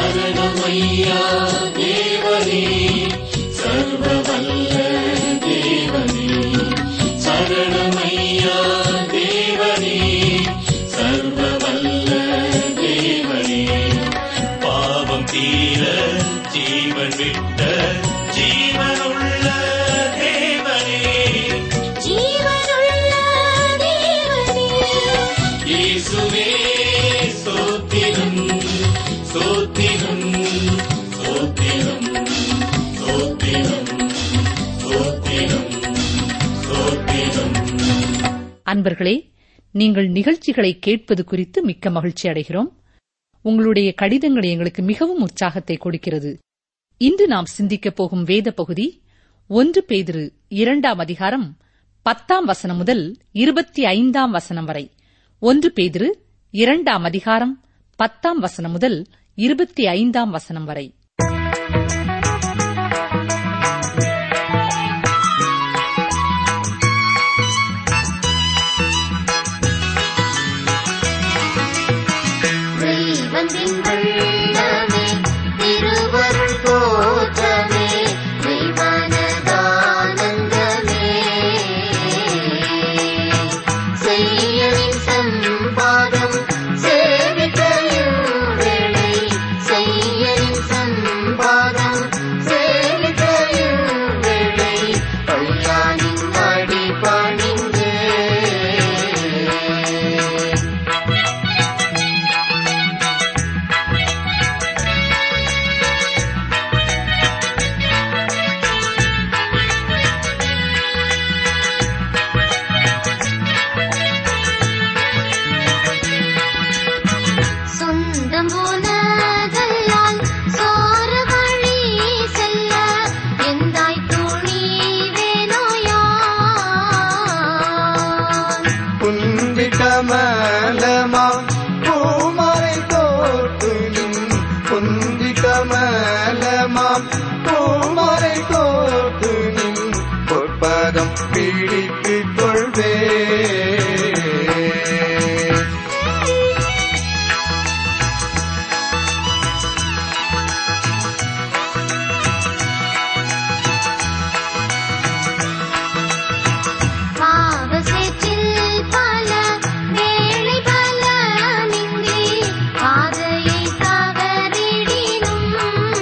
சரணமையா தேவனே சர்வ வல்ல தேவனே சரணமையா தேவனே சர்வ வல்ல தேவனே பாவம் தீர ஜீவன் விட்ட ஜீவனுள்ள தேவனே ஜீவனுள்ள தேவனே இயேசுவே ஸ்தோத்திரம் ஸ்தோத்திரம் ஸ்தோத்திரம் ஸ்தோத்திரம் ஸ்தோத்திரம் ஸ்தோத்திரம் அன்பர்களே நீங்கள் நிகழ்ச்சிகளை கேட்பது குறித்து மிக்க மகிழ்ச்சி அடைகிறோம் உங்களுடைய கடிதங்கள் எங்களுக்கு மிகவும் உற்சாகத்தை கொடுக்கிறது இன்று நாம் சிந்திக்கப் போகும் வேத பகுதி ஒன்று பேதிரு இரண்டாம் அதிகாரம் பத்தாம் வசனம் முதல் இருபத்தி ஐந்தாம் வசனம் வரை ஒன்று பேதிரு இரண்டாம் அதிகாரம் பத்தாம் வசனம் முதல் இருபத்தி ஐந்தாம் வசனம் வரை தெய்வந்தின் வெள்ளமே திருவருள் தோற்றமே தெய்வானதானந்தமே செய்யலின் சம்பாதம் சேவிக்கையும் வேளை செய்யலின் சம்பாதம் சேவிக்கையும் வேளை கல்யாணின் அடி பணிந்தே சொந்தம் போனதல்லால் சோர வழி செல்ல எந்தாய் துணிவேனோயான் குந்தி கமலமாம் பூமரை தோற்றுயும் குந்தி கமலமாம் பூமரை தோற்றுயும் பொற்பதம் பிடித்துக் கொள்வே பாவசேற்றில் பல வேளை பல நின்றி பாதையை தவறிடினும்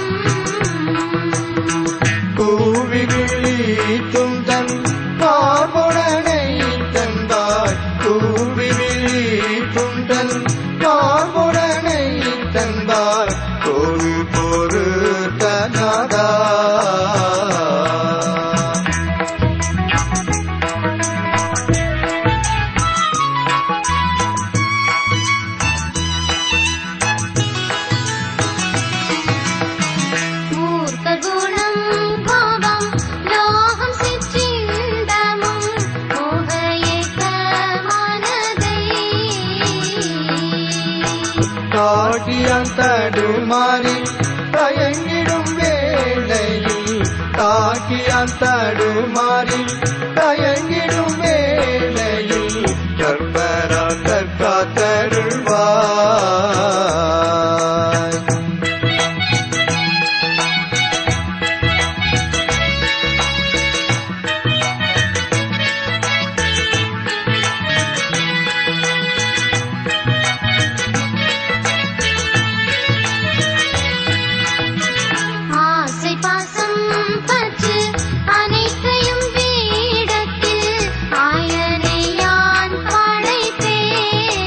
கூவி விழித்தும் தன் பார்முடனை தந்தாய் கூவி விழித்தும் தன் பார்முடனை தந்தாய் ஒரு பொரு தனதா மூர்க்க குணம் கோபம் லோகம் சிற்றின்பமும் மோகயேக்க மனதை காட்டியான் தடுமாறி தயங்கிடும் வேளையில் காட்டியான் தடுமாறி தயங்கிடும் வேளையில் கற்பரா கற்காத்தருள்வாய் ஆசை பாசம் பற்று அனைத்தையும் வீடத்தில் ஆயனை யான் படைத்தேன்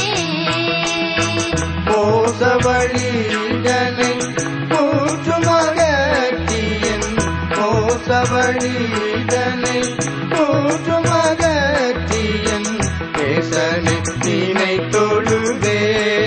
மோச வழிதனை கூற்றுமகத்தியன் மோச வழிதனை கூற்றுமகத்தியன் பேசனை நீனை தொழுவே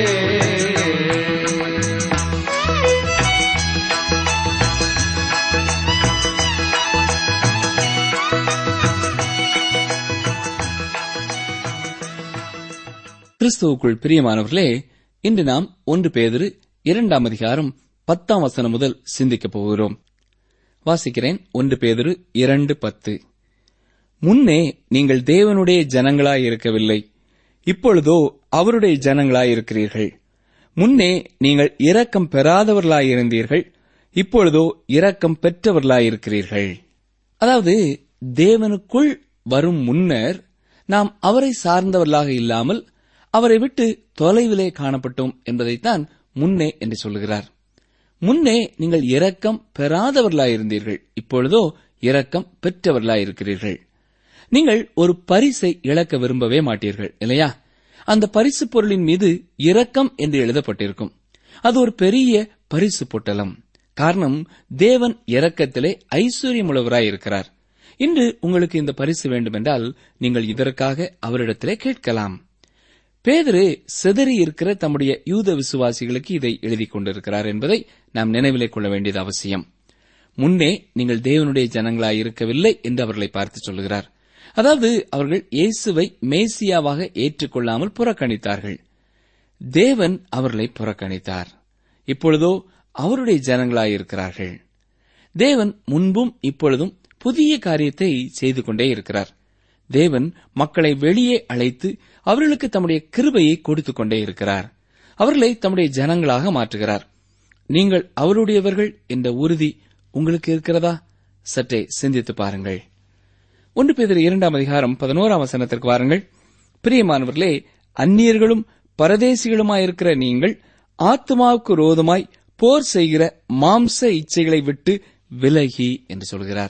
கிறிஸ்துவுக்குள் பிரியமானவர்களே இன்று நாம் ஒன்று பேதிரு இரண்டாம் அதிகாரம் பத்தாம் வசனம் முதல் சிந்திக்கப் போகிறோம் வாசிக்கிறேன் ஒன்று பேதிரு இரண்டு பத்து முன்னே நீங்கள் தேவனுடைய ஜனங்களாய் இருக்கவில்லை இப்பொழுதோ அவருடைய ஜனங்களாய் இருக்கிறீர்கள் முன்னே நீங்கள் இரக்கம் பெறாதவர்களாயிருந்தீர்கள் இப்பொழுதோ இரக்கம் பெற்றவர்களாயிருக்கிறீர்கள் அதாவது தேவனுக்குள் வரும் முன்னர் நாம் அவரை சார்ந்தவர்களாக இல்லாமல் அவரை விட்டு தொலைவிலே காணப்பட்டோம் என்பதைத்தான் முன்னே என்று சொல்லுகிறார் முன்னே நீங்கள் இரக்கம் பெறாதவர்களாயிருந்தீர்கள் இப்பொழுதோ இரக்கம் பெற்றவர்களாயிருக்கிறீர்கள் நீங்கள் ஒரு பரிசை இழக்க விரும்பவே மாட்டீர்கள் இல்லையா அந்த பரிசு பொருளின் மீது இரக்கம் என்று எழுதப்பட்டிருக்கும் அது ஒரு பெரிய பரிசு பொட்டலம் காரணம் தேவன் இரக்கத்திலே ஐஸ்வர்யமுள்ளவராய் இருக்கிறார் இன்று உங்களுக்கு இந்த பரிசு வேண்டுமென்றால் நீங்கள் இதற்காக அவரிடத்திலே கேட்கலாம் பேதரு சிதறி இருக்கிற தம்முடைய யூத விசுவாசிகளுக்கு இதை எழுதிக் கொண்டிருக்கிறார் என்பதை நாம் நினைவிலே கொள்ள வேண்டியது அவசியம் முன்னே நீங்கள் தேவனுடைய ஜனங்களாய் இருக்கவில்லை என்று அவர்களை பார்த்து சொல்லுகிறார் அதாவது அவர்கள் இயேசுவை மேசியாவாக ஏற்றுக்கொள்ளாமல் புறக்கணித்தார்கள் தேவன் அவர்களை புறக்கணித்தார் இப்பொழுதோ அவருடைய ஜனங்களாயிருக்கிறார்கள் தேவன் முன்பும் இப்பொழுதும் புதிய காரியத்தை செய்து கொண்டே இருக்கிறார் தேவன் மக்களை வெளியே அழைத்து அவர்களுக்கு தம்முடைய கிருபையை கொடுத்துக் கொண்டே இருக்கிறார் அவர்களை தம்முடைய ஜனங்களாக மாற்றுகிறார் நீங்கள் அவருடையவர்கள் என்ற உறுதி உங்களுக்கு இருக்கிறதா சற்றே சிந்தித்து பாருங்கள் ஒன்று பேதர் இரண்டாம் அதிகாரம் பதினோராம் வசனத்திற்கு வாருங்கள் பிரியமானவர்களே அந்நியர்களும் பரதேசிகளுமாயிருக்கிற நீங்கள் ஆத்மாவுக்கு ரோதமாய் போர் செய்கிற மாம்ச இச்சைகளை விட்டு விலகி என்று சொல்கிறார்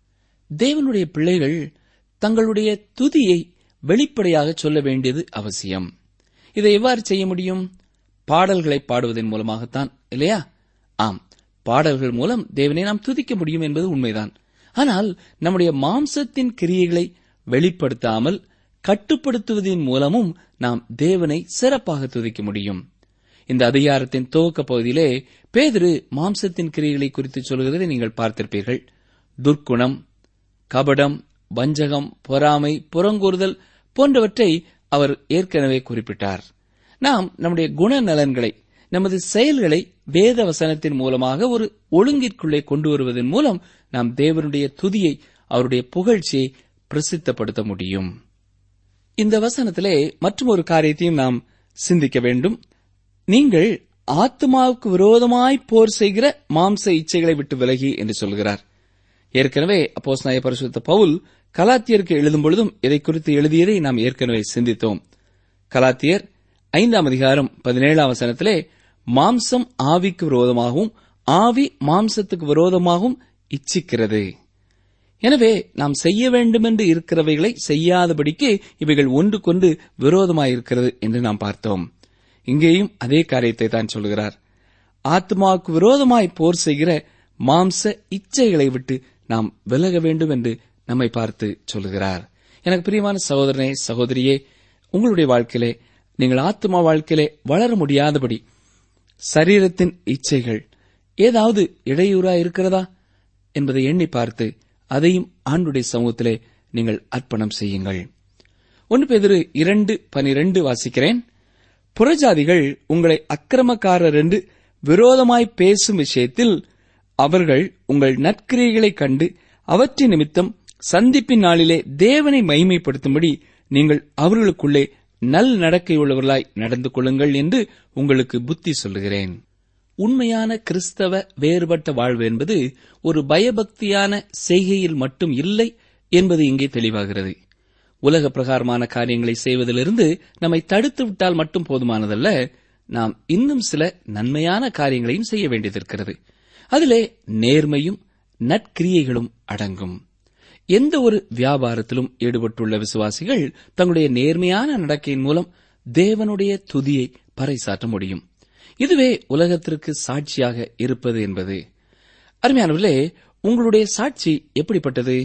தேவனுடைய பிள்ளைகள் தங்களுடைய துதியை வெளிப்படையாக சொல்ல வேண்டியது அவசியம் இதை எவ்வாறு செய்ய முடியும் பாடல்களை பாடுவதன் மூலமாகத்தான் இல்லையா ஆம் பாடல்கள் மூலம் தேவனை நாம் துதிக்க முடியும் என்பது உண்மைதான் ஆனால் நம்முடைய மாம்சத்தின் கிரியைகளை வெளிப்படுத்தாமல் கட்டுப்படுத்துவதன் மூலமும் நாம் தேவனை சிறப்பாக துதிக்க முடியும் இந்த அதிகாரத்தின் துவக்க பகுதியிலே பேதிரு மாம்சத்தின் கிரியைகளை குறித்து சொல்கிறதை நீங்கள் பார்த்திருப்பீர்கள் துர்க்குணம் கபடம் வஞ்சகம் பொறாமை புறங்கூறுதல் போன்றவற்றை அவர் ஏற்கனவே குறிப்பிட்டார் நாம் நம்முடைய குணநலன்களை நமது செயல்களை வேத வசனத்தின் மூலமாக ஒரு ஒழுங்கிற்குள்ளே கொண்டு வருவதன் மூலம் நாம் தேவனுடைய துதியை அவருடைய புகழ்ச்சியை பிரசித்தப்படுத்த முடியும் இந்த வசனத்திலே மற்றும் ஒரு காரியத்தையும் நாம் சிந்திக்க வேண்டும் நீங்கள் ஆத்மாவுக்கு விரோதமாய் போர் செய்கிற மாம்ச இச்சைகளை விட்டு விலகி என்று சொல்கிறார் ஏற்கனவே அப்போஸ் நாய பரிசுத்த பவுல் கலாத்தியருக்கு எழுதும் பொழுதும் இதை குறித்து எழுதியதை நாம் ஏற்கனவே சிந்தித்தோம் கலாத்தியர் ஐந்தாம் அதிகாரம் பதினேழாம் வசனத்திலே மாம்சம் ஆவிக்கு விரோதமாகவும் ஆவி மாம்சத்துக்கு விரோதமாகவும் இச்சிக்கிறது எனவே நாம் செய்ய வேண்டுமென்று இருக்கிறவைகளை செய்யாதபடிக்கு இவைகள் ஒன்றுக்கொன்று விரோதமாயிருக்கிறது என்று நாம் பார்த்தோம் இங்கேயும் அதே காரியத்தை தான் சொல்கிறார் ஆத்மாவுக்கு விரோதமாய் போர் செய்கிற மாம்ச இச்சைகளை விட்டு நாம் விலக வேண்டும் என்று நம்மை பார்த்து சொல்லுகிறார் எனக்கு பிரியமான சகோதரனே சகோதரியே உங்களுடைய வாழ்க்கையிலே நீங்கள் ஆத்மா வாழ்க்கையிலே வளர முடியாதபடி சரீரத்தின் இச்சைகள் ஏதாவது இடையூறா இருக்கிறதா என்பதை எண்ணி பார்த்து அதையும் ஆண்டுடைய சமூகத்திலே நீங்கள் அர்ப்பணம் செய்யுங்கள் ஒன்று பேதிரு இரண்டு பனிரெண்டு வாசிக்கிறேன் புறஜாதிகள் உங்களை அக்கிரமக்காரர் என்று விரோதமாய் பேசும் விஷயத்தில் அவர்கள் உங்கள் நற்கிரியைகளைக் கண்டு அவற்றின் நிமித்தம் சந்திப்பின் நாளிலே தேவனை மைமைப்படுத்தும்படி நீங்கள் அவர்களுக்குள்ளே நல் நடக்கையுள்ளவர்களாய் நடந்து கொள்ளுங்கள் என்று உங்களுக்கு புத்தி சொல்லுகிறேன் உண்மையான கிறிஸ்தவ வேறுபட்ட வாழ்வு என்பது ஒரு பயபக்தியான செய்கையில் மட்டும் இல்லை என்பது இங்கே தெளிவாகிறது உலக பிரகாரமான காரியங்களை செய்வதிலிருந்து நம்மை தடுத்து விட்டால் மட்டும் போதுமானதல்ல நாம் இன்னும் சில நன்மையான காரியங்களையும் செய்ய வேண்டியதிருக்கிறது அதிலே நேர்மையும் நற்கிரியைகளும் அடங்கும் எந்த ஒரு வியாபாரத்திலும் ஈடுபட்டுள்ள விசுவாசிகள் தங்களுடைய நேர்மையான நடக்கையின் மூலம் தேவனுடைய துதியை பறைசாற்ற முடியும் இதுவே உலகத்திற்கு சாட்சியாக இருப்பது என்பது அருமையானவர்களே உங்களுடைய சாட்சி எப்படிப்பட்டது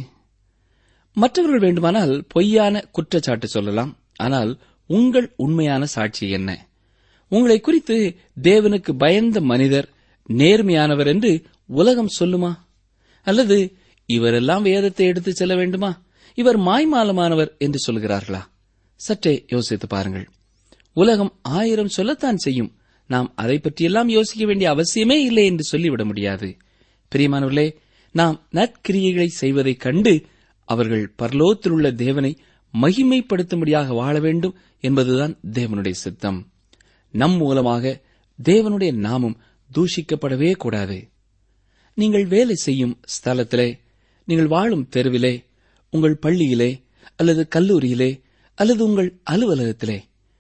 மற்றவர்கள் வேண்டுமானால் பொய்யான குற்றச்சாட்டு சொல்லலாம் ஆனால் உங்கள் உண்மையான சாட்சி என்ன உங்களை குறித்து தேவனுக்கு பயந்த மனிதர் நேர்மையானவர் என்று உலகம் சொல்லுமா அல்லது இவரெல்லாம் வேதத்தை எடுத்துச் செல்ல வேண்டுமா இவர் மாய்மாலமானவர் என்று சொல்கிறார்களா சற்றே யோசித்து பாருங்கள் உலகம் ஆயிரம் சொல்லத்தான் செய்யும் நாம் அதை பற்றியெல்லாம் யோசிக்க வேண்டிய அவசியமே இல்லை என்று சொல்லிவிட முடியாது பிரியமானவர்களே நாம் நற்கிரியைகளை செய்வதைக் கண்டு அவர்கள் பரலோகத்தில் உள்ள தேவனை மகிமைப்படுத்தும்படியாக வாழ வேண்டும் என்பதுதான் தேவனுடைய சித்தம் நம் மூலமாக தேவனுடைய நாமம் தூஷிக்கப்படவே கூடாது நீங்கள் வேலை செய்யும் ஸ்தலத்திலே நீங்கள் வாழும் தெருவிலே உங்கள் பள்ளியிலே அல்லது கல்லூரியிலே அல்லது உங்கள் அலுவலகத்திலே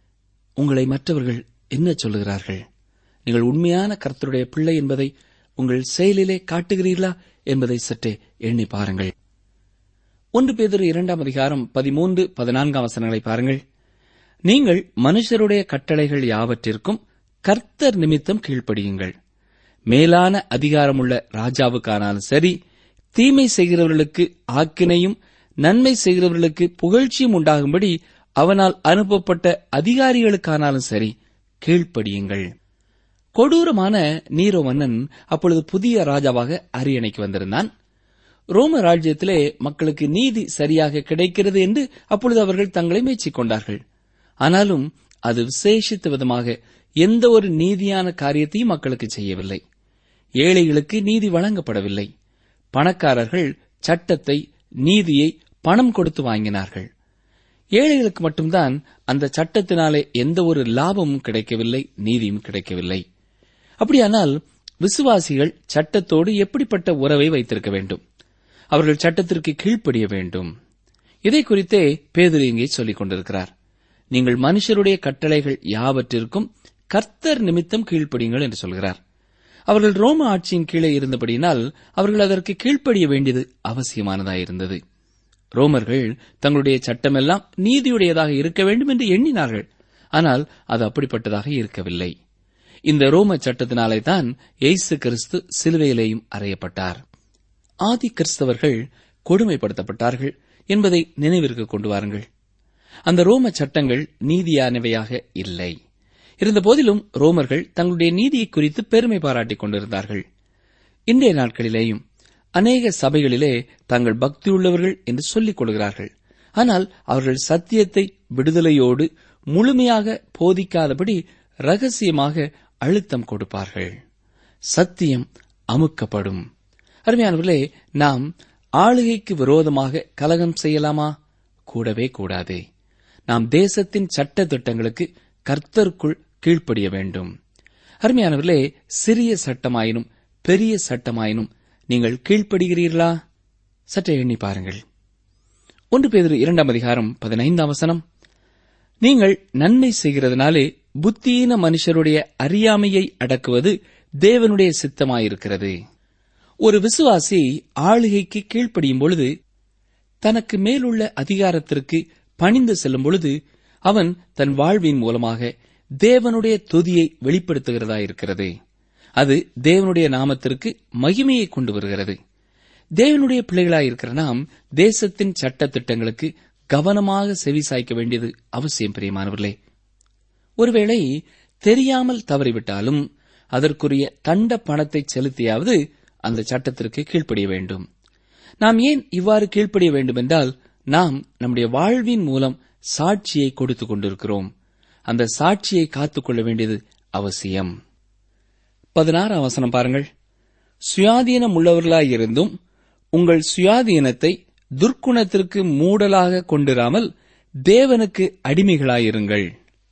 உங்களை மற்றவர்கள் என்ன சொல்லுகிறார்கள் நீங்கள் உண்மையான கர்த்தருடைய பிள்ளை என்பதை உங்கள் செயலிலே காட்டுகிறீர்களா என்பதை சற்றே எண்ணி பாருங்கள் ஒன்று பேதர் இரண்டாம் அதிகாரம் பதிமூன்று பதினான்காம் வசனங்களை பாருங்கள் நீங்கள் மனுஷருடைய கட்டளைகள் யாவற்றிற்கும் கர்த்தர் நிமித்தம் கீழ்ப்படியுங்கள் மேலான அதிகாரமுள்ள ராஜாவுக்கானாலும் சரி தீமை செய்கிறவர்களுக்கு ஆக்கினையும் நன்மை செய்கிறவர்களுக்கு புகழ்ச்சியும் உண்டாகும்படி அவனால் அனுப்பப்பட்ட அதிகாரிகளுக்கானாலும் சரி கீழ்ப்படியுங்கள் கொடூரமான நீரோ மன்னன் அப்பொழுது புதிய ராஜாவாக அரியணைக்கு வந்திருந்தான் ரோம ராஜ்யத்திலே மக்களுக்கு நீதி சரியாக கிடைக்கிறது என்று அப்பொழுது அவர்கள் தங்களை மெச்சிக் கொண்டார்கள் ஆனாலும் அது விசேஷித்த விதமாக எந்த ஒரு நீதியான காரியத்தையும் மக்களுக்கு செய்யவில்லை ஏழைகளுக்கு நீதி வழங்கப்படவில்லை பணக்காரர்கள் சட்டத்தை நீதியை பணம் கொடுத்து வாங்கினார்கள் ஏழைகளுக்கு மட்டும்தான் அந்த சட்டத்தினாலே எந்த ஒரு லாபமும் கிடைக்கவில்லை நீதியும் கிடைக்கவில்லை அப்படியானால் விசுவாசிகள் சட்டத்தோடு எப்படிப்பட்ட உறவை வைத்திருக்க வேண்டும் அவர்கள் சட்டத்திற்கு கீழ்ப்படிய வேண்டும் இதை குறித்தே பேதுரு இங்கே சொல்லிக் கொண்டிருக்கிறார் நீங்கள் மனுஷருடைய கட்டளைகள் யாவற்றிற்கும் கர்த்தர் நிமித்தம் கீழ்ப்படியுங்கள் என்று சொல்கிறார் அவர்கள் ரோம ஆட்சியின் கீழே இருந்தபடியினால் அவர்கள் அதற்கு கீழ்ப்படிய வேண்டியது அவசியமானதாயிருந்தது ரோமர்கள் தங்களுடைய சட்டமெல்லாம் நீதியுடையதாக இருக்க வேண்டும் என்று எண்ணினார்கள் ஆனால் அது அப்படிப்பட்டதாக இருக்கவில்லை இந்த ரோம சட்டத்தினாலே தான் எய்சு கிறிஸ்து சிலுவையிலேயும் அறையப்பட்டார் ஆதி கிறிஸ்தவர்கள் கொடுமைப்படுத்தப்பட்டார்கள் என்பதை நினைவிற்கு கொண்டு வாருங்கள் அந்த ரோம சட்டங்கள் நீதியானவையாக இல்லை இருந்தபோதிலும் ரோமர்கள் தங்களுடைய நீதியை குறித்து பெருமை பாராட்டிக் கொண்டிருந்தார்கள் இன்றைய நாட்களிலேயும் அநேக சபைகளிலே தாங்கள் பக்தியுள்ளவர்கள் என்று சொல்லிக் கொள்கிறார்கள் ஆனால் அவர்கள் சத்தியத்தை விடுதலையோடு முழுமையாக போதிக்காதபடி ரகசியமாக அழுத்தம் கொடுப்பார்கள் சத்தியம் அமுக்கப்படும் அருமையானவர்களே நாம் ஆளுகைக்கு விரோதமாக கலகம் செய்யலாமா கூடவே கூடாது நாம் தேசத்தின் சட்ட திட்டங்களுக்கு கர்த்தருக்குள் கீழ்ப்படிய வேண்டும் அருமையானவர்களே சிறிய சட்டமாயினும் பெரிய சட்டமாயினும் நீங்கள் கீழ்ப்படுகிறீர்களா சற்றே எண்ணி பாருங்கள் ஒன்று பேதிரு இரண்டாம் அதிகாரம் பதினைந்தாம் வசனம் நீங்கள் நன்மை செய்கிறதுனாலே புத்தியீன மனுஷருடைய அறியாமையை அடக்குவது தேவனுடைய சித்தமாயிருக்கிறது ஒரு விசுவாசி ஆளுகைக்கு கீழ்ப்படியும் பொழுது தனக்கு மேலுள்ள அதிகாரத்திற்கு பணிந்து செல்லும் பொழுது அவன் தன் வாழ்வின் மூலமாக தேவனுடைய துதியை வெளிப்படுத்துகிறதாயிருக்கிறது அது தேவனுடைய நாமத்திற்கு மகிமையை கொண்டு வருகிறது தேவனுடைய பிள்ளைகளாயிருக்கிற நாம் தேசத்தின் சட்ட திட்டங்களுக்கு கவனமாக செவி சாய்க்க வேண்டியது அவசியம் பிரியமானவர்களே ஒருவேளை தெரியாமல் தவறிவிட்டாலும் அதற்குரிய தண்ட பணத்தை செலுத்தியாவது அந்த சட்டத்திற்கு கீழ்ப்படிய வேண்டும் நாம் ஏன் இவ்வாறு கீழ்ப்படிய வேண்டும் என்றால் நாம் நம்முடைய வாழ்வின் மூலம் சாட்சியை கொடுத்துக் கொண்டிருக்கிறோம் அந்த சாட்சியை காத்துக்கொள்ள வேண்டியது அவசியம் பதினாறாம் வசனம் பாருங்கள் சுயாதீனம் உள்ளவர்களாயிருந்தும் உங்கள் சுயாதீனத்தை துர்க்குணத்திற்கு மூடலாக கொண்டிராமல் தேவனுக்கு அடிமைகளாயிருங்கள்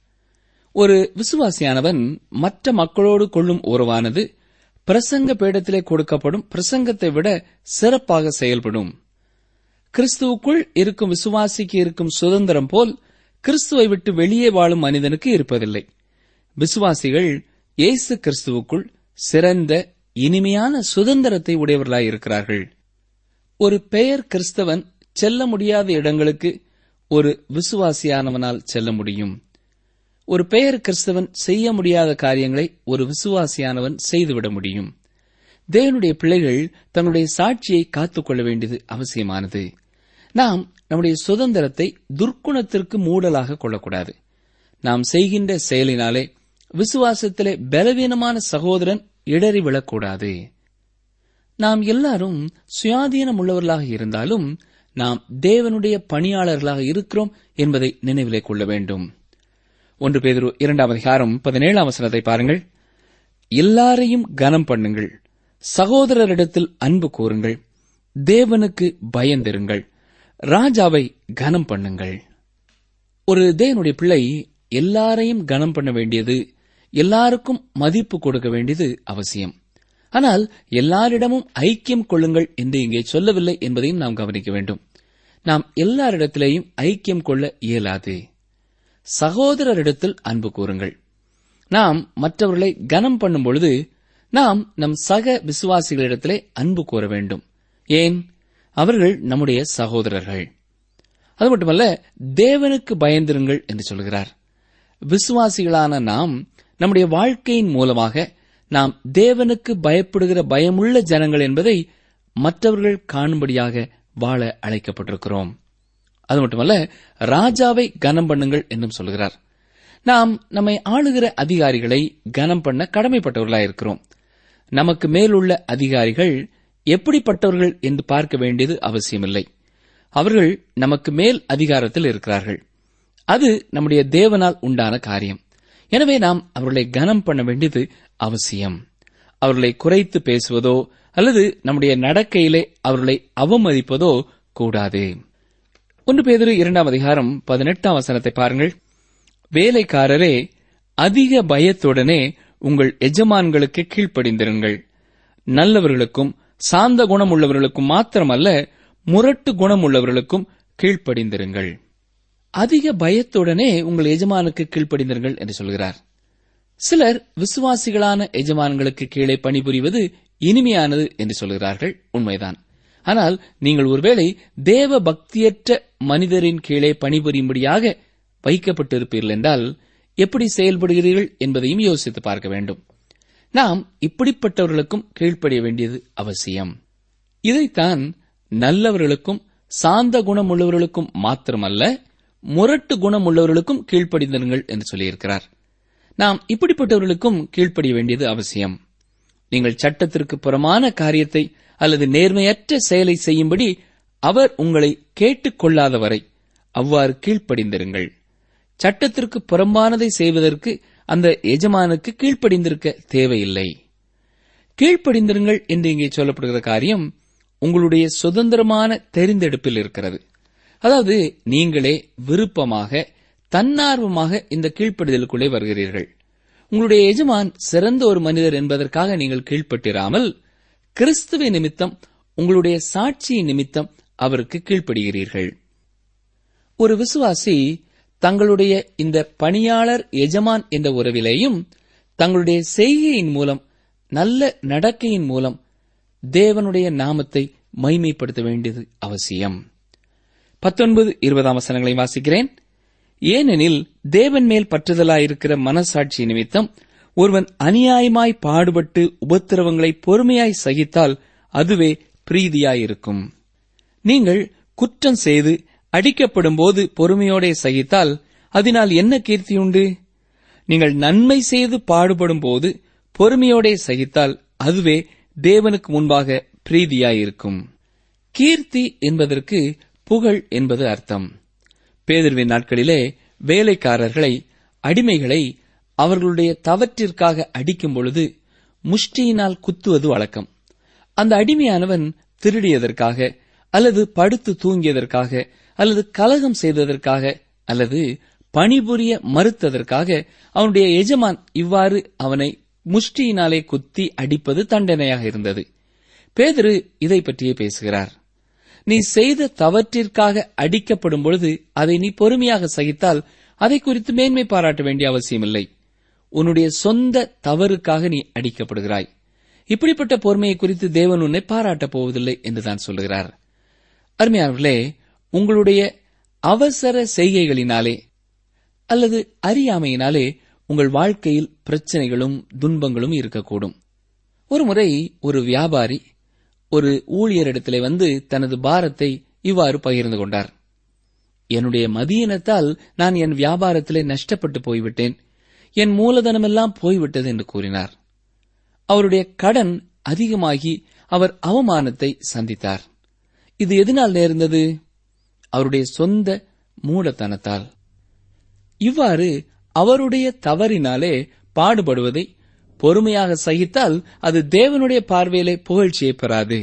ஒரு விசுவாசியானவன் மற்ற மக்களோடு கொள்ளும் உறவானது பிரசங்க பீடத்திலே கொடுக்கப்படும் பிரசங்கத்தை விட சிறப்பாக செயல்படும் கிறிஸ்துவுக்குள் இருக்கும் விசுவாசிக்கு இருக்கும் சுதந்திரம் போல் கிறிஸ்துவை விட்டு வெளியே வாழும் மனிதனுக்கு இருப்பதில்லை விசுவாசிகள் இயேசு கிறிஸ்துவுக்குள் சிறந்த இனிமையான சுதந்திரத்தை உடையவர்களாய் இருக்கிறார்கள் ஒரு பெயர் கிறிஸ்தவன் செல்ல முடியாத இடங்களுக்கு ஒரு விசுவாசியானவனால் செல்ல முடியும் ஒரு பெயர் கிறிஸ்தவன் செய்ய முடியாத காரியங்களை ஒரு விசுவாசியானவன் செய்துவிட முடியும் தேவனுடைய பிள்ளைகள் தங்களுடைய சாட்சியை காத்துக்கொள்ள வேண்டியது அவசியமானது நாம் நம்முடைய சுதந்திரத்தை துர்க்குணத்திற்கு மூடலாக கொள்ளக்கூடாது நாம் செய்கின்ற செயலினாலே விசுவாசத்திலே பலவீனமான சகோதரன் இடறி விழக்கூடாது நாம் எல்லாரும் சுயாதீனம் உள்ளவர்களாக இருந்தாலும் நாம் தேவனுடைய பணியாளர்களாக இருக்கிறோம் என்பதை நினைவிலே கொள்ள வேண்டும் ஒன்று பேதுரு இரண்டாம் அதிகாரம் பதினேழாம் வசனத்தை பாருங்கள் எல்லாரையும் கனம் பண்ணுங்கள் சகோதரரிடத்தில் அன்பு கூறுங்கள் தேவனுக்கு பயந்திருங்கள் ராஜாவை கனம் பண்ணுங்கள் ஒரு தேவனுடைய பிள்ளை எல்லாரையும் கனம் பண்ண வேண்டியது எல்லாருக்கும் மதிப்பு கொடுக்க வேண்டியது அவசியம் ஆனால் எல்லாரிடமும் ஐக்கியம் கொள்ளுங்கள் என்று இங்கே சொல்லவில்லை என்பதையும் நாம் கவனிக்க வேண்டும் நாம் எல்லாரிடத்திலேயும் ஐக்கியம் கொள்ள இயலாது சகோதரரிடத்தில் அன்பு கூறுங்கள் நாம் மற்றவர்களை கனம் பண்ணும் பொழுது நாம் நம் சக விசுவாசிகளிடத்திலே அன்பு கூற வேண்டும் ஏன் அவர்கள் நம்முடைய சகோதரர்கள் அது மட்டுமல்ல தேவனுக்கு பயந்திருங்கள் என்று சொல்கிறார் விசுவாசிகளான நாம் நம்முடைய வாழ்க்கையின் மூலமாக நாம் தேவனுக்கு பயப்படுகிற பயமுள்ள ஜனங்கள் என்பதை மற்றவர்கள் காணும்படியாக வாழ அழைக்கப்பட்டிருக்கிறோம் அது மட்டுமல்ல ராஜாவை கனம் பண்ணுங்கள் என்றும் சொல்கிறார் நாம் நம்மை ஆளுகிற அதிகாரிகளை கனம் பண்ண கடமைப்பட்டவர்களாயிருக்கிறோம் நமக்கு மேலுள்ள அதிகாரிகள் எப்படிப்பட்டவர்கள் என்று பார்க்க வேண்டியது அவசியமில்லை அவர்கள் நமக்கு மேல் அதிகாரத்தில் இருக்கிறார்கள் அது நம்முடைய தேவனால் உண்டான காரியம் எனவே நாம் அவர்களை கனம் பண்ண வேண்டியது அவசியம் அவர்களை குறைத்து பேசுவதோ அல்லது நம்முடைய நடக்கையிலே அவர்களை அவமதிப்பதோ கூடாது ஒன்று பேதிரு இரண்டாம் அதிகாரம் பதினெட்டாம் வசனத்தை பாருங்கள் வேலைக்காரரே அதிக பயத்துடனே உங்கள் எஜமான்களுக்கு கீழ்ப்படிந்திருங்கள் நல்லவர்களுக்கும் சாந்த குணம் உள்ளவர்களுக்கும் மாத்திரமல்ல முரட்டு குணம் உள்ளவர்களுக்கும் கீழ்ப்படிந்திருங்கள் அதிக பயத்துடனே உங்கள் எஜமானுக்கு கீழ்ப்படிந்திருங்கள் என்று சொல்கிறார் சிலர் விசுவாசிகளான எஜமான்களுக்கு கீழே பணிபுரிவது இனிமையானது என்று சொல்கிறார்கள் உண்மைதான் ஆனால் நீங்கள் ஒருவேளை தேவ பக்தியற்ற மனிதரின் கீழே பணிபுரியும்படியாக வைக்கப்பட்டிருப்பீர்கள் என்றால் எப்படி செயல்படுகிறீர்கள் என்பதையும் யோசித்து பார்க்க வேண்டும் நாம் இப்படிப்பட்டவர்களுக்கும் கீழ்ப்படிய வேண்டியது அவசியம் இதைத்தான் நல்லவர்களுக்கும் சாந்த குணம் உள்ளவர்களுக்கும் மாத்திரமல்ல முரட்டு குணம் உள்ளவர்களுக்கும் கீழ்ப்படிந்திருங்கள் என்று சொல்லியிருக்கிறார் நாம் இப்படிப்பட்டவர்களுக்கும் கீழ்ப்படிய வேண்டியது அவசியம் நீங்கள் சட்டத்திற்கு புறமான காரியத்தை அல்லது நேர்மையற்ற செயலை செய்யும்படி அவர் உங்களை கேட்டுக்கொள்ளாத வரை அவ்வாறு கீழ்ப்படிந்திருங்கள் சட்டத்திற்கு புறம்பானதை செய்வதற்கு அந்த எஜமானுக்கு கீழ்ப்படிந்திருக்க தேவையில்லை கீழ்ப்படிந்திருங்கள் என்று இங்கே சொல்லப்படுகிற காரியம் உங்களுடைய சுதந்திரமான தெரிந்தெடுப்பில் இருக்கிறது அதாவது நீங்களே விருப்பமாக தன்னார்வமாக இந்த கீழ்ப்படிதலுக்குள்ளே வருகிறீர்கள் உங்களுடைய எஜமான் சிறந்த ஒரு மனிதர் என்பதற்காக நீங்கள் கீழ்ப்பட்டிராமல் கிறிஸ்துவ நிமித்தம் உங்களுடைய சாட்சியின் நிமித்தம் அவருக்கு கீழ்ப்படுகிறீர்கள் ஒரு விசுவாசி தங்களுடைய இந்த பணியாளர் எஜமான் என்ற உறவிலேயும் தங்களுடைய செய்கையின் மூலம் நல்ல நடக்கையின் மூலம் தேவனுடைய நாமத்தை மைமைப்படுத்த வேண்டியது அவசியம் பத்தொன்பது இருபதாம் வசனங்களை வாசிக்கிறேன் ஏனெனில் தேவன் மேல் பற்றுதலாயிருக்கிற மனசாட்சி நிமித்தம் ஒருவன் அநியாயமாய் பாடுபட்டு உபத்திரவங்களை பொறுமையாய் சகித்தால் அதுவே பிரீதியாயிருக்கும் நீங்கள் குற்றம் செய்து அடிக்கப்படும் போது பொறுமையோடே சகித்தால் அதனால் என்ன கீர்த்தியுண்டு நீங்கள் நன்மை செய்து பாடுபடும் போது பொறுமையோடே சகித்தால் அதுவே தேவனுக்கு முன்பாக பிரீதியாயிருக்கும் கீர்த்தி என்பதற்கு புகழ் என்பது அர்த்தம் பேதர்வின் நாட்களிலே வேலைக்காரர்களை அடிமைகளை அவர்களுடைய தவற்றிற்காக அடிக்கும் பொழுது முஷ்டியினால் குத்துவது வழக்கம் அந்த அடிமையானவன் திருடியதற்காக அல்லது படுத்து தூங்கியதற்காக அல்லது கலகம் செய்ததற்காக அல்லது பணிபுரிய மறுத்ததற்காக அவனுடைய எஜமான் இவ்வாறு அவனை முஷ்டியினாலே குத்தி அடிப்பது தண்டனையாக இருந்தது பேதரு இதை பற்றியே பேசுகிறார் நீ செய்த தவற்றிற்காக அடிக்கப்படும் பொழுது அதை நீ பொறுமையாக சகித்தால் அதை குறித்து மேன்மை பாராட்ட வேண்டிய அவசியமில்லை உன்னுடைய சொந்த தவறுக்காக நீ அடிக்கப்படுகிறாய் இப்படிப்பட்ட பொறுமையை குறித்து தேவன் உன்னை பாராட்டப் போவதில்லை என்றுதான் சொல்லுகிறார் அருமையானவர்களே உங்களுடைய அவசர செய்கைகளினாலே அல்லது அறியாமையினாலே உங்கள் வாழ்க்கையில் பிரச்சனைகளும் துன்பங்களும் இருக்கக்கூடும் ஒருமுறை ஒரு வியாபாரி ஒரு ஊழியரிடத்திலே வந்து தனது பாரத்தை இவ்வாறு பகிர்ந்து கொண்டார் என்னுடைய மதியினத்தால் நான் என் வியாபாரத்திலே நஷ்டப்பட்டு போய்விட்டேன் என் மூலதனமெல்லாம் போய்விட்டது என்று கூறினார் அவருடைய கடன் அதிகமாகி அவர் அவமானத்தை சந்தித்தார் இது எதனால் நேர்ந்தது அவருடைய சொந்த மூடத்தனத்தால் இவ்வாறு அவருடைய தவறினாலே பாடுபடுவதை பொறுமையாக சகித்தால் அது தேவனுடைய பார்வையிலே புகழ்ச்சியை பெறாது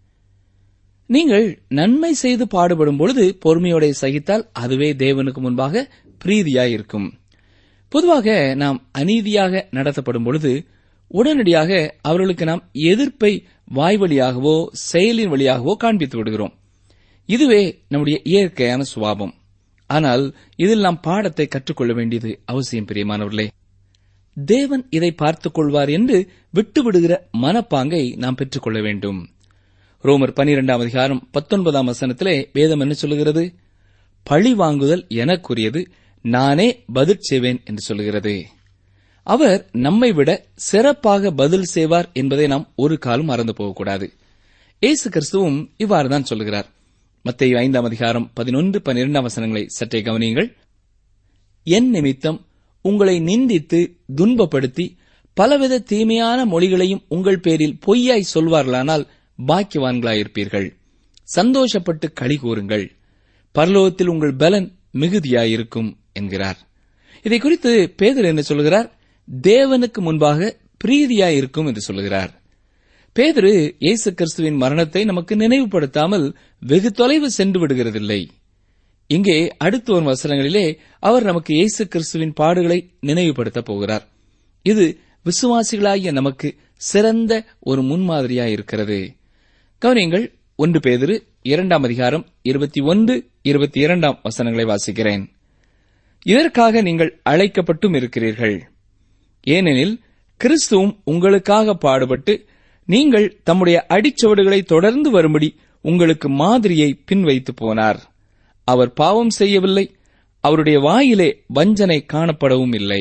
நீங்கள் நன்மை செய்து பாடுபடும் பொழுது பொறுமையோட சகித்தால் அதுவே தேவனுக்கு முன்பாக பிரீதியாயிருக்கும் பொதுவாக நாம் அநீதியாக நடத்தப்படும் பொழுது உடனடியாக அவர்களுக்கு நாம் எதிர்ப்பை வாய் வழியாகவோ செயலின் வழியாகவோ காண்பித்து விடுகிறோம் இதுவே நம்முடைய இயற்கையான சுபாவம் ஆனால் இதில் நாம் பாடத்தை கற்றுக்கொள்ள வேண்டியது அவசியம் பிரியமானவர்களே தேவன் இதை பார்த்துக் கொள்வார் என்று விட்டுவிடுகிற மனப்பாங்கை நாம் பெற்றுக்கொள்ள வேண்டும் ரோமர் பனிரெண்டாம் அதிகாரம் பத்தொன்பதாம் வசனத்திலே வேதம் என்ன சொல்லுகிறது பழி வாங்குதல் எனக்குரியது நானே பதில் செய்வேன் என்று சொல்லுகிறது அவர் நம்மை விட சிறப்பாக பதில் செய்வார் என்பதை நாம் ஒரு காலம் மறந்து போகக்கூடாது இயேசு கிறிஸ்துவும் இவ்வாறுதான் சொல்லுகிறார் மத்திய ஐந்தாம் அதிகாரம் பதினொன்று பன்னிரெண்டாம் வசனங்களை சற்றே கவனியுங்கள் என் நிமித்தம் உங்களை நிந்தித்து துன்பப்படுத்தி பலவித தீமையான மொழிகளையும் உங்கள் பேரில் பொய்யாய் சொல்வார்களானால் பாக்கியவான்களாயிருப்பீர்கள் சந்தோஷப்பட்டு களி கூறுங்கள் பரலோகத்தில் உங்கள் பலன் மிகுதியாயிருக்கும் என்கிறார் இதை குறித்து பேதர் என்ன சொல்கிறார் தேவனுக்கு முன்பாக பிரீதியாயிருக்கும் என்று சொல்கிறார் பேதுரு இயேசு கிறிஸ்துவின் மரணத்தை நமக்கு நினைவுபடுத்தாமல் வெகு தொலைவு சென்று விடுகிறதில்லை இங்கே அடுத்து வரும் வசனங்களிலே அவர் நமக்கு இயேசு கிறிஸ்துவின் பாடுகளை நினைவுபடுத்தப் போகிறார் இது விசுவாசிகளாகிய நமக்கு சிறந்த ஒரு முன்மாதிரியாய் இருக்கிறது கவனியங்கள் ஒன்று பேதிரு இரண்டாம் அதிகாரம் இருபத்தி ஒன்று இருபத்தி இரண்டாம் வசனங்களை வாசிக்கிறேன் இதற்காக நீங்கள் அழைக்கப்பட்டும் இருக்கிறீர்கள் ஏனெனில் கிறிஸ்துவும் உங்களுக்காக பாடுபட்டு நீங்கள் தம்முடைய அடிச்சுவடுகளை தொடர்ந்து வரும்படி உங்களுக்கு மாதிரியை பின்வைத்து போனார் அவர் பாவம் செய்யவில்லை அவருடைய வாயிலே வஞ்சனை காணப்படவும் இல்லை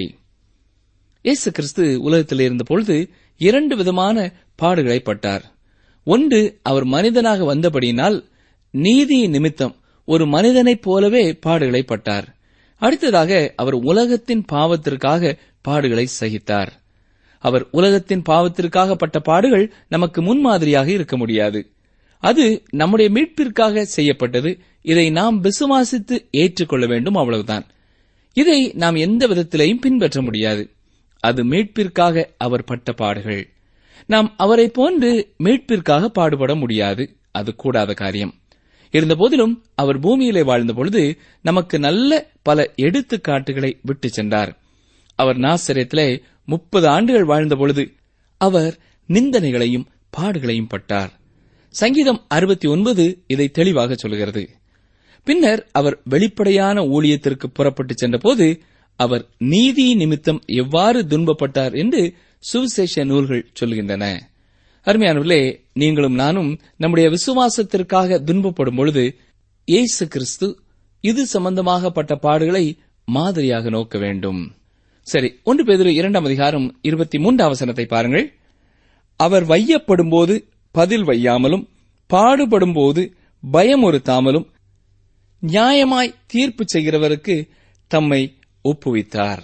இயேசு கிறிஸ்து உலகத்தில் இருந்தபொழுது இரண்டு விதமான பாடுகளை பட்டார் ஒன்று அவர் மனிதனாக வந்தபடியினால் நீதியின் நிமித்தம் ஒரு மனிதனைப் போலவே பாடுகளை பட்டார் அடுத்ததாக அவர் உலகத்தின் பாவத்திற்காக பாடுகளை சகித்தார் அவர் உலகத்தின் பாவத்திற்காக பட்ட பாடுகள் நமக்கு முன்மாதிரியாக இருக்க முடியாது அது நம்முடைய மீட்பிற்காக செய்யப்பட்டது இதை நாம் விசுவாசித்து ஏற்றுக்கொள்ள வேண்டும் அவ்வளவுதான் இதை நாம் எந்த விதத்திலையும் பின்பற்ற முடியாது அது மீட்பிற்காக அவர் பட்ட பாடுகள் நாம் அவரை போன்று மீட்பிற்காக பாடுபட முடியாது அது கூடாத காரியம் இருந்தபோதிலும் அவர் பூமியிலே வாழ்ந்தபொழுது நமக்கு நல்ல பல எடுத்துக்காட்டுகளை விட்டு சென்றார் அவர் நாசரத்திலே முப்பது ஆண்டுகள் வாழ்ந்தபொழுது அவர் நிந்தனைகளையும் பாடுகளையும் பட்டார் சங்கீதம் அறுபத்தி ஒன்பது இதை தெளிவாக சொல்கிறது பின்னர் அவர் வெளிப்படையான ஊழியத்திற்கு புறப்பட்டு சென்றபோது அவர் நீதி நிமித்தம் எவ்வாறு துன்பப்பட்டார் என்று சுவிசேஷ நூல்கள் சொல்கின்றன அருமையானவர்களே நீங்களும் நானும் நம்முடைய விசுவாசத்திற்காக துன்பப்படும் பொழுது இயேசு கிறிஸ்து இது சம்பந்தமாகப்பட்ட பாடுகளை மாதிரியாக நோக்க வேண்டும் சரி ஒன்று பேதிரு இரண்டாம் அதிகாரம் இருபத்தி மூன்றாம் வசனத்தை பாருங்கள் அவர் வையப்படும்போது பதில் வையாமலும் பாடுபடும்போது பயமுறுத்தாமலும் நியாயமாய் தீர்ப்பு செய்கிறவருக்கு தம்மை ஒப்புவித்தார்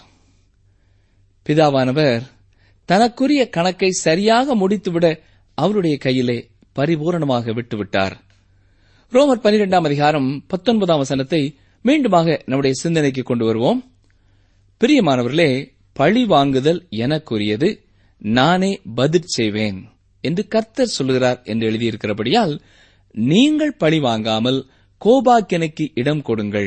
பிதாவானவர் தனக்குரிய கணக்கை சரியாக முடித்துவிட அவருடைய கையிலே பரிபூரணமாக விட்டுவிட்டார் ரோமர் பனிரெண்டாம் அதிகாரம் பத்தொன்பதாம் வசனத்தை மீண்டுமாக நம்முடைய சிந்தனைக்கு கொண்டு வருவோம் பிரியமானவர்களே பழி வாங்குதல் எனக்குரியது நானே பதில் செய்வேன் என்று கர்த்தர் சொல்லுகிறார் என்று எழுதியிருக்கிறபடியால் நீங்கள் பழி வாங்காமல் கோபாக்கியனுக்கு இடம் கொடுங்கள்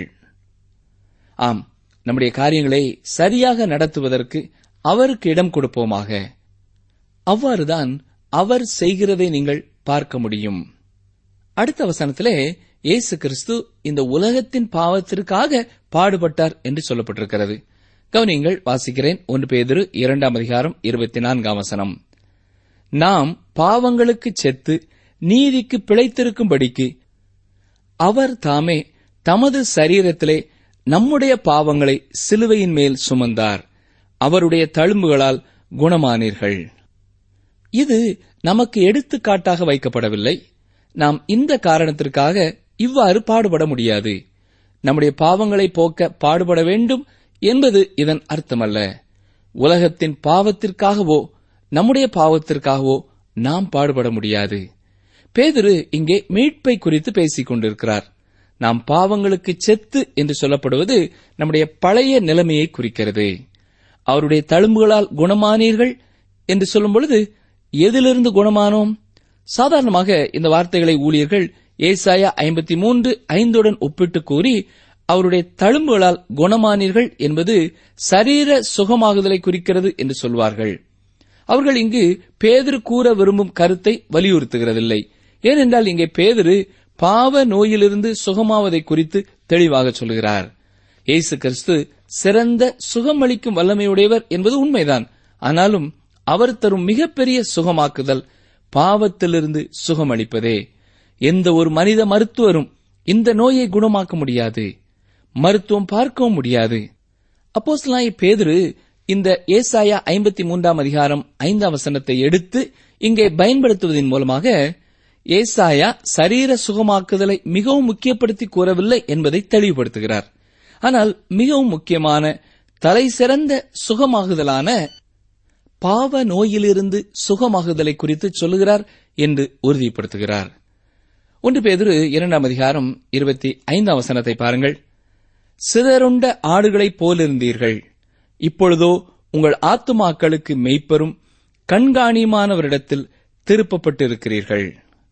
ஆம் நம்முடைய காரியங்களை சரியாக நடத்துவதற்கு அவருக்கு இடம் கொடுப்போமாக அவ்வாறுதான் அவர் செய்கிறதை நீங்கள் பார்க்க முடியும் அடுத்த வசனத்திலே இயேசு கிறிஸ்து இந்த உலகத்தின் பாவத்திற்காக பாடுபட்டார் என்று சொல்லப்பட்டிருக்கிறது கவனியங்கள் வாசிக்கிறேன் ஒன்று பேதிரு இரண்டாம் அதிகாரம் இருபத்தி நான்காம் வசனம் நாம் பாவங்களுக்கு செத்து நீதிக்கு பிழைத்திருக்கும்படிக்கு அவர் தாமே தமது சரீரத்திலே நம்முடைய பாவங்களை சிலுவையின் மேல் சுமந்தார் அவருடைய தழும்புகளால் குணமானீர்கள் இது நமக்கு எடுத்துக்காட்டாக வைக்கப்படவில்லை நாம் இந்த காரணத்திற்காக இவ்வாறு பாடுபட முடியாது நம்முடைய பாவங்களை போக்க பாடுபட வேண்டும் என்பது இதன் அர்த்தமல்ல உலகத்தின் பாவத்திற்காகவோ நம்முடைய பாவத்திற்காகவோ நாம் பாடுபட முடியாது பேதுரு இங்கே மீட்பை குறித்து பேசிக் கொண்டிருக்கிறார் நாம் பாவங்களுக்கு செத்து என்று சொல்லப்படுவது நம்முடைய பழைய நிலைமையை குறிக்கிறது அவருடைய தழும்புகளால் குணமானீர்கள் என்று சொல்லும் பொழுது எதிலிருந்து குணமானோம் சாதாரணமாக இந்த வார்த்தைகளை ஊழியர்கள் ஏசாயா ஐம்பத்தி மூன்று ஐந்துடன் ஒப்பிட்டு கூறி அவருடைய தழும்புகளால் குணமானீர்கள் என்பது சரீர சுகமாகுதலை குறிக்கிறது என்று சொல்வார்கள் அவர்கள் இங்கு பேதுரு கூற விரும்பும் கருத்தை வலியுறுத்துகிறதில்லை ஏனென்றால் இங்கே பேதுரு பாவ நோயிலிருந்து சுகமாவதை குறித்து தெளிவாக சொல்கிறார் இயேசு கிறிஸ்து சிறந்த சுகமளிக்கும் வல்லமையுடையவர் என்பது உண்மைதான் ஆனாலும் அவர் தரும் மிகப்பெரிய சுகமாக்குதல் பாவத்திலிருந்து சுகமளிப்பதே எந்த ஒரு மனித மருத்துவரும் இந்த நோயை குணமாக்க முடியாது மருத்துவம் பார்க்கவும் முடியாது அப்போஸ்தலனாகிய பேதுரு இந்த ஏசாயா ஐம்பத்தி மூன்றாம் அதிகாரம் ஐந்தாம் வசனத்தை எடுத்து இங்கே பயன்படுத்துவதன் மூலமாக ஏசாயா சரீர சுகமாக்குதலை மிகவும் முக்கியப்படுத்தி கூறவில்லை என்பதை தெளிவுபடுத்துகிறார் ஆனால் மிகவும் முக்கியமான தலை சிறந்த சுகமாகுதலான பாவ நோயிலிருந்து சுகமாகுதலை குறித்து சொல்லுகிறார் என்று உறுதிப்படுத்துகிறார் ஒன்று பேதுரு இரண்டாம் அதிகாரம் இருபத்தி ஐந்தாம் வசனத்தை பாருங்கள் சிதறுண்ட ஆடுகளைப் போலிருந்தீர்கள் இப்பொழுதோ உங்கள் ஆத்துமாக்களுக்கு மெய்ப்பெரும் கண்காணியுமானவரிடத்தில் திருப்பப்பட்டிருக்கிறீர்கள்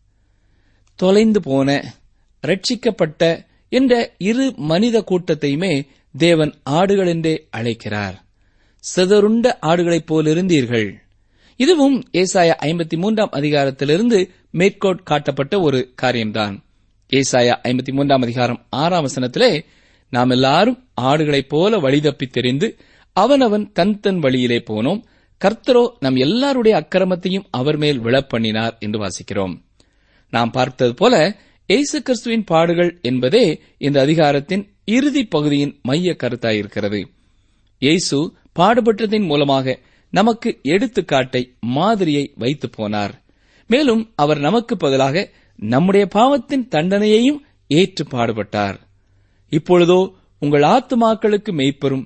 தொலைந்து போன ரட்சிக்கப்பட்ட என்ற இரு மனித கூட்டத்தையுமே தேவன் ஆடுகள் என்றே அழைக்கிறார் சிதறுண்ட ஆடுகளைப் போலிருந்தீர்கள் இதுவும் ஏசாயா ஐம்பத்தி மூன்றாம் அதிகாரத்திலிருந்து மேற்கோட் காட்டப்பட்ட ஒரு காரியம்தான் ஏசாயா ஐம்பத்தி மூன்றாம் அதிகாரம் ஆறாம் வசனத்திலே நாம் எல்லாரும் ஆடுகளைப் போல வழி தப்பித் தெரிந்து அவனவன் தன் தன் வழியிலே போனோம் கர்த்தரோ நம் எல்லாருடைய அக்கிரமத்தையும் அவர் மேல் விழப்பண்ணினார் என்று வாசிக்கிறோம் நாம் பார்த்தது போல இயேசு கிறிஸ்துவின் பாடுகள் என்பதே இந்த அதிகாரத்தின் இறுதி பகுதியின் மைய கருத்தாயிருக்கிறது இயேசு பாடுபட்டதின் மூலமாக நமக்கு எடுத்துக்காட்டை மாதிரியை வைத்து போனார் மேலும் அவர் நமக்கு பதிலாக நம்முடைய பாவத்தின் தண்டனையையும் ஏற்று பாடுபட்டார் இப்பொழுதோ உங்கள் ஆத்துமாக்களுக்கு மெய்ப்பெறும்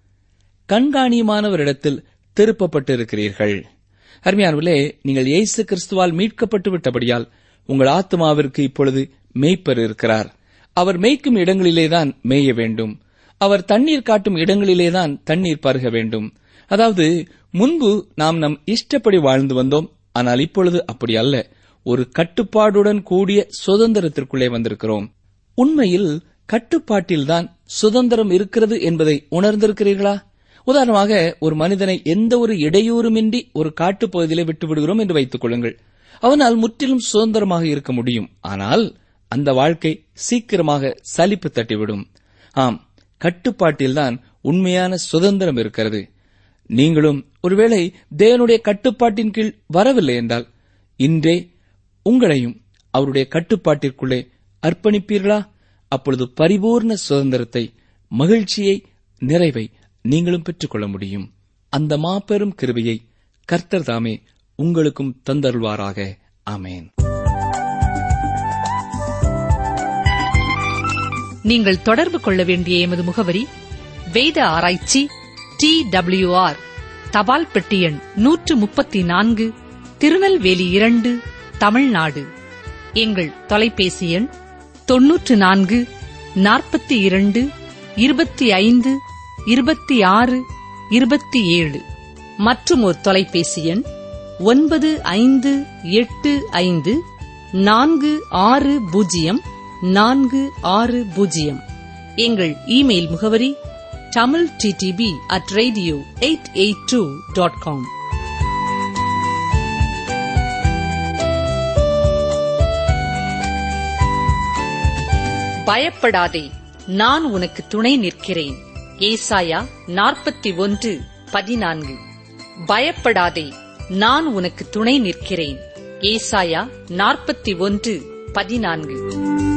கண்காணியுமானவரிடத்தில் திருப்பப்பட்டிருக்கிறீர்கள் அருமையானவர்களே நீங்கள் இயேசு கிறிஸ்துவால் மீட்கப்பட்டு விட்டபடியால் உங்கள் ஆத்மாவிற்கு இப்பொழுது மேய்ப்பர் இருக்கிறார் அவர் மேய்க்கும் இடங்களிலேதான் மேய வேண்டும் அவர் தண்ணீர் காட்டும் இடங்களிலேதான் தண்ணீர் பருக வேண்டும் அதாவது முன்பு நாம் நம் இஷ்டப்படி வாழ்ந்து வந்தோம் ஆனால் இப்பொழுது அப்படி அல்ல ஒரு கட்டுப்பாடுடன் கூடிய சுதந்திரத்திற்குள்ளே வந்திருக்கிறோம் உண்மையில் கட்டுப்பாட்டில்தான் சுதந்திரம் இருக்கிறது என்பதை உணர்ந்திருக்கிறீர்களா உதாரணமாக ஒரு மனிதனை எந்த ஒரு இடையூறுமின்றி ஒரு காட்டுப்பகுதியிலே விட்டு விடுகிறோம் என்று வைத்துக் கொள்ளுங்கள் அவனால் முற்றிலும் சுதந்திரமாக இருக்க முடியும் ஆனால் அந்த வாழ்க்கை சீக்கிரமாக சலிப்பு தட்டிவிடும் ஆம் கட்டுப்பாட்டில்தான் உண்மையான சுதந்திரம் இருக்கிறது நீங்களும் ஒருவேளை தேவனுடைய கட்டுப்பாட்டின் கீழ் வரவில்லை என்றால் இன்றே உங்களையும் அவருடைய கட்டுப்பாட்டிற்குள்ளே அர்ப்பணிப்பீர்களா அப்பொழுது பரிபூர்ண சுதந்திரத்தை மகிழ்ச்சியை நிறைவை நீங்களும் பெற்றுக்கொள்ள முடியும் அந்த மாபெரும் கிருபையை கர்த்தர் தாமே உங்களுக்கும் தந்தருள்வாராக ஆமேன் நீங்கள் தொடர்பு கொள்ள வேண்டிய எமது முகவரி வேத ஆராய்ச்சி டி ஆர் தபால் பெட்டி எண் நூற்று முப்பத்தி நான்கு திருநெல்வேலி இரண்டு தமிழ்நாடு எங்கள் தொலைபேசி எண் தொன்னூற்று நான்கு நாற்பத்தி இரண்டு இருபத்தி ஐந்து இருபத்தி ஆறு இருபத்தி ஏழு மற்றும் ஒரு தொலைபேசி எண் ஒன்பது ஐந்து எட்டு ஐந்து நான்கு ஆறு பூஜ்ஜியம் நான்கு ஆறு பூஜ்ஜியம் எங்கள் இமெயில் முகவரி Tamil DTP at radio eight eight two dot com பயப்படாதே நான் உனக்கு துணை நிற்கிறேன் ஏசாயா நாற்பத்தி ஒன்று பதினான்கு பயப்படாதே நான் உனக்கு துணை நிற்கிறேன் ஏசாயா நாற்பத்தி ஒன்று பதினான்கு